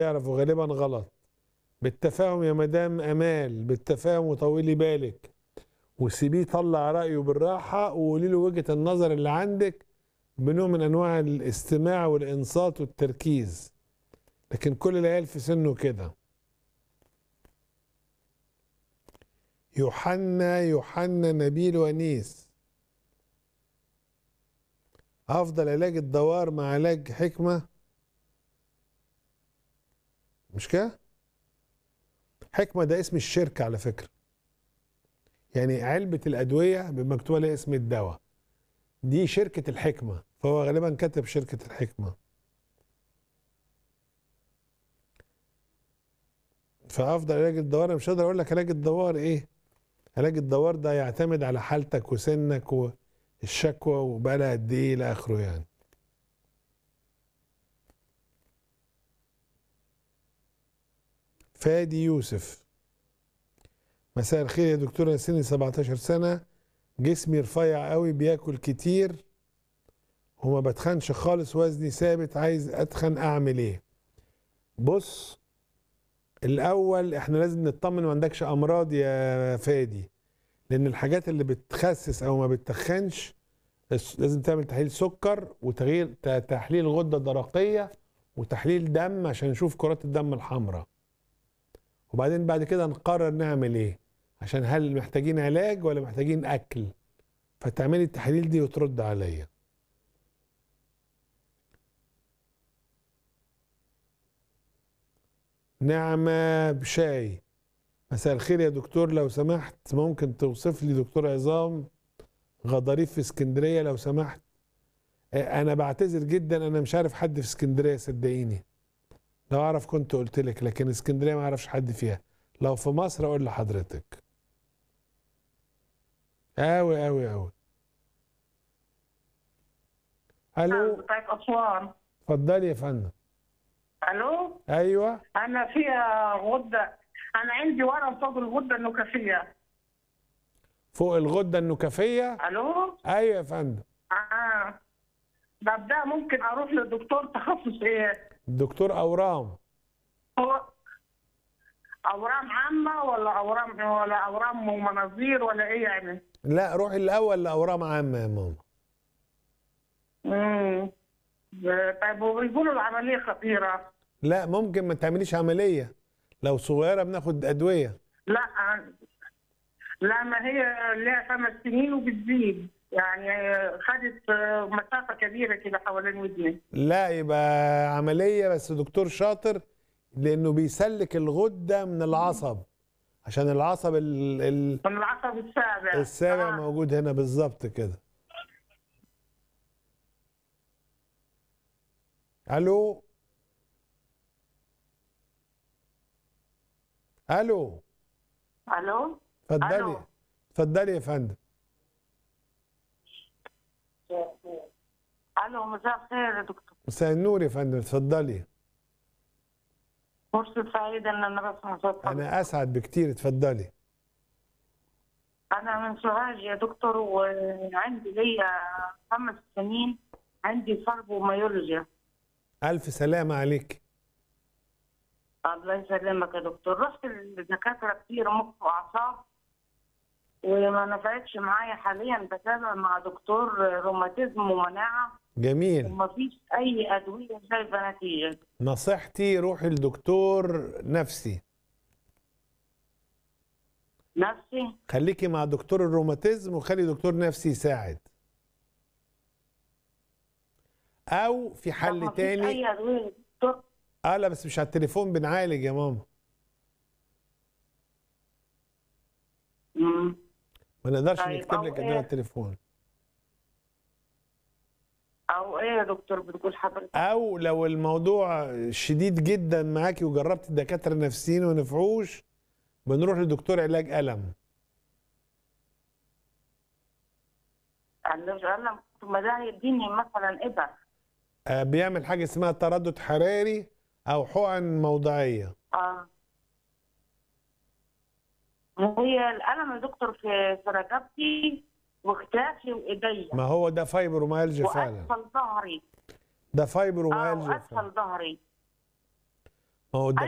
يعرفوا غالبا غلط بالتفاهم يا مدام امال بالتفاهم وطولي بالك وسيبيه يطلع رايه بالراحه وقولي له وجهه النظر اللي عندك بنوع من انواع الاستماع والانصات والتركيز لكن كل العيال في سنه كده يوحنا يوحنا نبيل ونيس افضل علاج الدوار مع علاج حكمه مش كده حكمه ده اسم الشركه على فكره يعني علبه الادويه مكتوب عليها اسم الدواء دي شركه الحكمه فهو غالبا كتب شركه الحكمه فافضل علاج الدوار أنا مش هقدر اقول لك علاج الدوار ايه علاج الدوار ده يعتمد على حالتك وسنك والشكوى وبقالها قد ايه الى اخره يعني فادي يوسف مساء الخير يا دكتور انا سني 17 سنه جسمي رفيع قوي بياكل كتير وما بتخنش خالص وزني ثابت عايز اتخن اعمل ايه بص الاول احنا لازم نطمن ما عندكش امراض يا فادي لان الحاجات اللي بتخسس او ما بتخنش لازم تعمل تحليل سكر وتغيير تحليل غده درقيه وتحليل دم عشان نشوف كرات الدم الحمراء وبعدين بعد كده نقرر نعمل ايه عشان هل محتاجين علاج ولا محتاجين اكل فتعملي التحاليل دي وترد عليا نعمة بشاي مساء الخير يا دكتور لو سمحت ممكن توصف لي دكتور عظام غضاريف في اسكندرية لو سمحت انا بعتذر جدا انا مش عارف حد في اسكندرية صدقيني لو اعرف كنت قلت لك لكن اسكندرية ما اعرفش حد فيها لو في مصر اقول لحضرتك اوي اوي اوي الو بتاعت اسوان اتفضلي يا فندم الو ايوه انا فيها غده انا عندي ورم فوق الغده النكافيه فوق الغده النكافيه الو ايوه يا فندم اه طب ده ممكن اروح لدكتور تخصص ايه الدكتور اورام هو اورام عامه ولا اورام ولا اورام ومناظير ولا ايه يعني لا روحي الاول لاورام عامه يا ماما امم طيب وبيقولوا العمليه خطيره لا ممكن ما تعمليش عمليه لو صغيره بناخد ادويه لا لا ما هي لها خمس سنين وبتزيد يعني خدت مسافه كبيره كده حوالين ودني لا يبقى عمليه بس دكتور شاطر لانه بيسلك الغده من العصب عشان العصب ال ال من العصب السابع السابع آه. موجود هنا بالظبط كده الو الو الو اتفضلي ألو. اتفضلي يا فندم الو مساء الخير يا دكتور مساء النور يا فندم اتفضلي فرصة سعيدة ان انا بسمع صوت حضرتك. انا اسعد بكتير اتفضلي انا من سوهاج يا دكتور وعندي ليا خمس سنين عندي فاربوميولوجيا الف سلامه عليك الله يسلمك يا دكتور رحت لدكاترة كتير مخ واعصاب وما نفعتش معايا حاليا بتابع مع دكتور روماتيزم ومناعة جميل ومفيش اي ادوية شايفة نتيجة نصيحتي روحي لدكتور نفسي نفسي خليكي مع دكتور الروماتيزم وخلي دكتور نفسي يساعد او في طب حل مفيش تاني اي ادوية يا دكتور اه لا بس مش على التليفون بنعالج يا ماما مم. ما نقدرش طيب، نكتب أو لك ادويه إيه؟ على التليفون او ايه يا دكتور بتقول حضرتك او لو الموضوع شديد جدا معاكي وجربت الدكاتره النفسيين وما نفعوش بنروح لدكتور علاج الم قال قال ما ده هيديني مثلا ابر آه بيعمل حاجه اسمها تردد حراري او حقن موضعيه اه هي الالم يا دكتور في في رقبتي واختافي وايديا ما هو ده فايبروميالجيا فعلا واسفل ظهري ده اه فايبروميالجيا فعلا واسفل ظهري ما هو الدكاتره